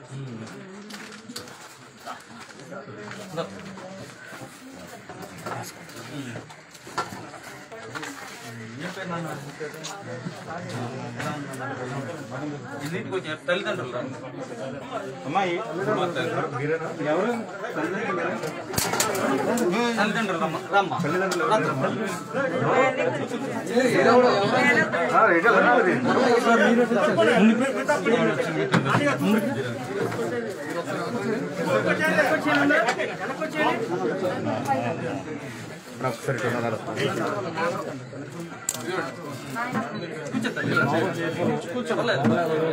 ఎన్నింటికి వచ్చారు తల్లిదండ్రులు రా. అమ్మాయి ఎవరు తల్లిదండ్రులు రమ్మ రమ్మ ఒకసారి కూర్చో తల్లి కూర్చో పర్లేదు.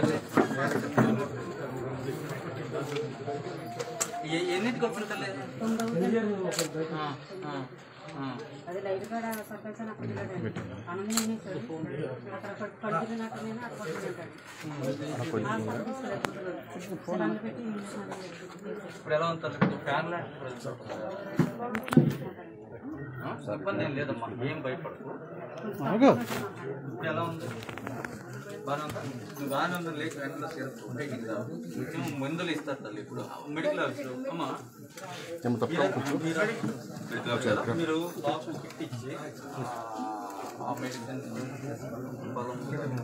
ఎ- ఎన్నింటికి వచ్చిన తల్లి ఆ, ఆ, ఆ. అది లైట్ కూడా సర్పంచ్ అని అక్కడ వెళ్ళాడండి. అన్నం తినేసాడు. అక్కడ ప- పడుకుని ఉన్నట్టు నేను అక్కడ పడుకుని ఉంటాడు. ఆ పని తీసుకెళ్ళాడు పొద్దున. సిలిండర్ పెట్టి ఇంజక్షన్ అది చేశాడు. ఇప్పుడు ఎలా ఉంది తల్లి ఇప్పుడు ఫ్యాన్ లాంటి ఆ, ఇబ్బంది ఏం లేదమ్మా ఏం భయపడకు ఇప్పుడు ఎలా ఉంది బాగానే ఉందా నువ్వు బాగానే ఉందా లేక వెంటనే చేరుకో. బయటికి రా. కొంచెం మందులు ఇస్తారు తల్లి ఇప్పుడు మెడికల్ ఆఫీస్ అమ్మా మీరు- మీరు బాబు కిట్ ఇచ్చి ఆ మెడిసిన్ బలం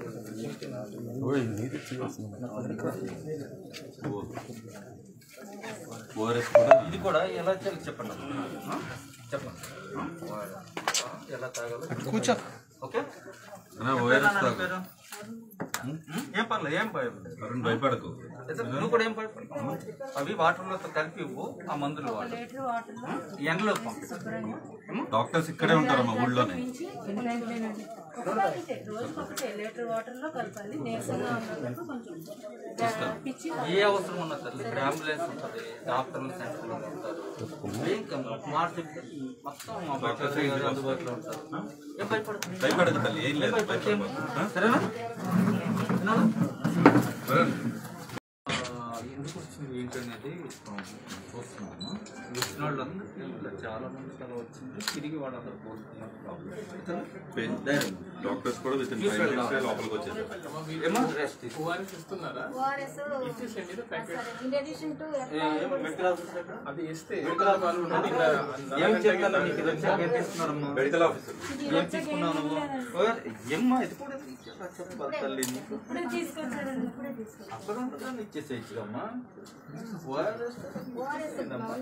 ఓఆర్ఎస్ కూడా ఇది కూడా ఎలా చేయాలి చెప్పండి ఆ? చెప్పండి ఆ? ఆ, ఎలా తాగాలో కూర్చో ఓకే అన్నా, ఓఆర్ఎస్ నా తాగు. పేరు? ఉం? ఏం పర్లేదు ఏం భయం లేదు. అరుణ్ భయపడకు అయితే నువ్వు కూడా ఏం భయపడకు అవి వాటర్లో కలిపి ఇవ్వు ఆ మందులు వాడు లీటర్ వాటర్లో ఎండలో పంపించు ఏమో? డాక్టర్స్ ఇక్కడే ఉంటారు మా ఊళ్ళోనే మించి ఎన్ని టైంలేనండి ఒకటే రోజుకి ఒకటే లీటర్ వాటర్లో కలపాలి నీరసంగా ఉన్నప్పుడు కొంచెం పిచ్చి ఏ అవసరం ఉన్నా తల్లి ఇక్కడ అంబులెన్స్ ఉంటుంది డాక్టర్లు సెంటర్లు ఉంటారు ఏం కమ్మ మాట చెప్తే మొత్తం మా డాక్టర్స్ గారు అందుబాటులో ఉంటారు ఏం భయపడుతుంది భయపడకు తల్లి ఏం లేదు భయపడకు సరేనా వినాలా? అరుణ్, ఆ, ఎందుకు వచ్చింది ఏంటనేది చూస్తున్నాము వచ్చిన వాళ్ళందరికీ ఇలా చాలా మంది అలా వచ్చింది తిరిగి వాళ్ళందరూ పోతున్నారు పెద్ద డాక్టర్స్ కూడా విత్ ఇన్ ఫైవ్ మినిట్స్ లోపలికి వచ్చేసారు ఏమో రెస్ట్ తీసుకో ORS in addition to medical officer ఎక్కడ? అది ఇస్తే మెడికల్ ఆఫీసర్ ఏం చెప్తాను నీకు ఇది వచ్చాక ఏం తీసుకున్నారమ్మా మెడికల్ ఆఫీసర్ ఏం తీసుకున్నావు నువ్వు ఓ, ఏమ్మా ఇది కూడా ఇచ్చేసా చెప్పాలి తల్లి నీకు ఇప్పుడే తీసుకొచ్చారండి ఇప్పుడే తీసుకొచ్చారు అక్కడ ఉండగానే ఇచ్చేసేయచ్చుగమ్మా ఓఆర్ఎస్ ఓఆర్ఎస్ ఏందమ్మా?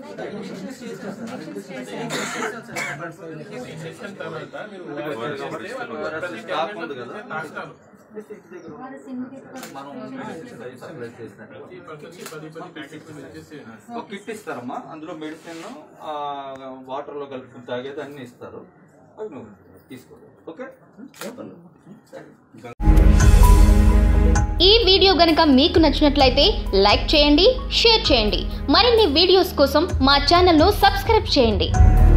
ఇంజక్షన్ తర్వాత మీరు ఓఆర్ఎస్ స్టాక్ ఉంది కదా రాస్తారు ఓఆర్ఎస్ ఇమ్మీడియట్ మనం మెడిసిన్స్ అవి సప్లై చేసినట్టు ఈ పద్ధతి పది పది ప్యాకెట్లు తెచ్చేసి ఒక కిట్ ఇస్తారమ్మా అందులో మెడిసిన్ వాటర్ లో కలుపుకుని తాగేది అన్ని ఇస్తారు అవి నువ్వు తీసుకో ఓకే ఈ వీడియో గనుక మీకు నచ్చినట్లయితే లైక్ చేయండి షేర్ చేయండి మరిన్ని వీడియోస్ కోసం మా ఛానల్ను సబ్స్క్రైబ్ చేయండి